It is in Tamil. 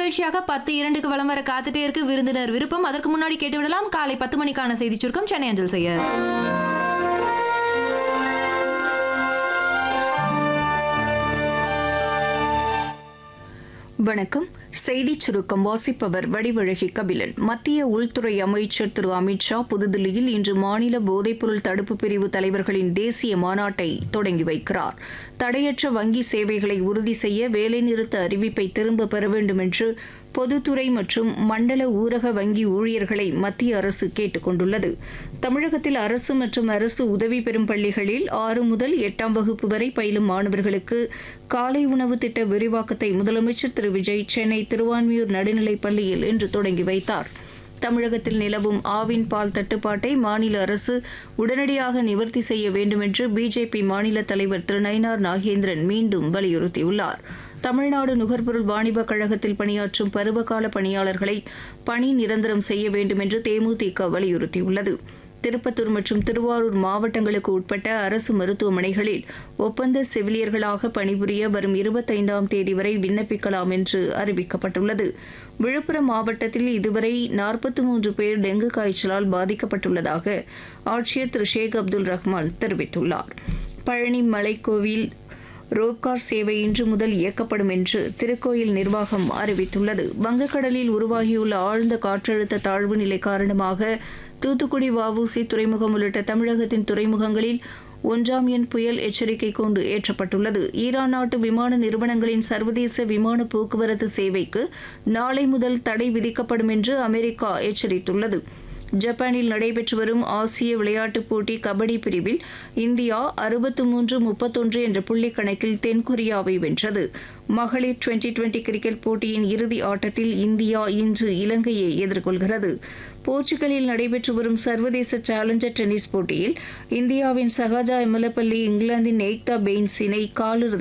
நிகழ்ச்சியாக பத்து இரண்டுக்கு வலம் வர காத்துட்டே இருக்கு விருந்தினர் விருப்பம் அதற்கு முன்னாடி கேட்டுவிடலாம் காலை பத்து மணிக்கான செய்தி சுருக்கம் சென்னை அஞ்சல் செய்ய வணக்கம் செய்திச் சுருக்கம் வாசிப்பவர் வடிவழகி கபிலன் மத்திய உள்துறை அமைச்சர் திரு அமித்ஷா புதுதில்லியில் இன்று மாநில போதைப்பொருள் தடுப்பு பிரிவு தலைவர்களின் தேசிய மாநாட்டை தொடங்கி வைக்கிறார் தடையற்ற வங்கி சேவைகளை உறுதி செய்ய வேலைநிறுத்த அறிவிப்பை திரும்ப பெற வேண்டும் என்று பொதுத்துறை மற்றும் மண்டல ஊரக வங்கி ஊழியர்களை மத்திய அரசு கேட்டுக் கொண்டுள்ளது தமிழகத்தில் அரசு மற்றும் அரசு உதவி பெறும் பள்ளிகளில் ஆறு முதல் எட்டாம் வகுப்பு வரை பயிலும் மாணவர்களுக்கு காலை உணவு திட்ட விரிவாக்கத்தை முதலமைச்சர் திரு விஜய் சென்னை திருவான்மியூர் நடுநிலைப் பள்ளியில் இன்று தொடங்கி வைத்தார் தமிழகத்தில் நிலவும் ஆவின் பால் தட்டுப்பாட்டை மாநில அரசு உடனடியாக நிவர்த்தி செய்ய வேண்டும் என்று பிஜேபி மாநில தலைவர் திரு நயினார் நாகேந்திரன் மீண்டும் வலியுறுத்தியுள்ளார் தமிழ்நாடு நுகர்பொருள் வாணிபக் கழகத்தில் பணியாற்றும் பருவகால பணியாளர்களை பணி நிரந்தரம் செய்ய வேண்டும் என்று தேமுதிக வலியுறுத்தியுள்ளது திருப்பத்தூர் மற்றும் திருவாரூர் மாவட்டங்களுக்கு உட்பட்ட அரசு மருத்துவமனைகளில் ஒப்பந்த செவிலியர்களாக பணிபுரிய வரும் இருபத்தைந்தாம் தேதி வரை விண்ணப்பிக்கலாம் என்று அறிவிக்கப்பட்டுள்ளது விழுப்புரம் மாவட்டத்தில் இதுவரை நாற்பத்தி மூன்று பேர் டெங்கு காய்ச்சலால் பாதிக்கப்பட்டுள்ளதாக ஆட்சியர் திரு ஷேக் அப்துல் ரஹ்மான் தெரிவித்துள்ளார் பழனி மலைக்கோவில் ரோப்கார் சேவை இன்று முதல் இயக்கப்படும் என்று திருக்கோயில் நிர்வாகம் அறிவித்துள்ளது வங்கக்கடலில் உருவாகியுள்ள ஆழ்ந்த காற்றழுத்த தாழ்வு நிலை காரணமாக தூத்துக்குடி வஉசி துறைமுகம் உள்ளிட்ட தமிழகத்தின் துறைமுகங்களில் ஒன்றாம் எண் புயல் எச்சரிக்கை கொண்டு ஏற்றப்பட்டுள்ளது ஈரான் நாட்டு விமான நிறுவனங்களின் சர்வதேச விமான போக்குவரத்து சேவைக்கு நாளை முதல் தடை விதிக்கப்படும் என்று அமெரிக்கா எச்சரித்துள்ளது ஜப்பானில் நடைபெற்று வரும் ஆசிய விளையாட்டுப் போட்டி கபடி பிரிவில் இந்தியா அறுபத்து மூன்று முப்பத்தொன்று என்ற புள்ளி கணக்கில் தென்கொரியாவை வென்றது மகளிர் டுவெண்டி டுவெண்டி கிரிக்கெட் போட்டியின் இறுதி ஆட்டத்தில் இந்தியா இன்று இலங்கையை எதிர்கொள்கிறது போர்ச்சுகலில் நடைபெற்று வரும் சர்வதேச சேலஞ்சர் டென்னிஸ் போட்டியில் இந்தியாவின் சகஜா எமலப்பள்ளி இங்கிலாந்தின் ஏக்தா பெயின்ஸ் இணை காலிறுதி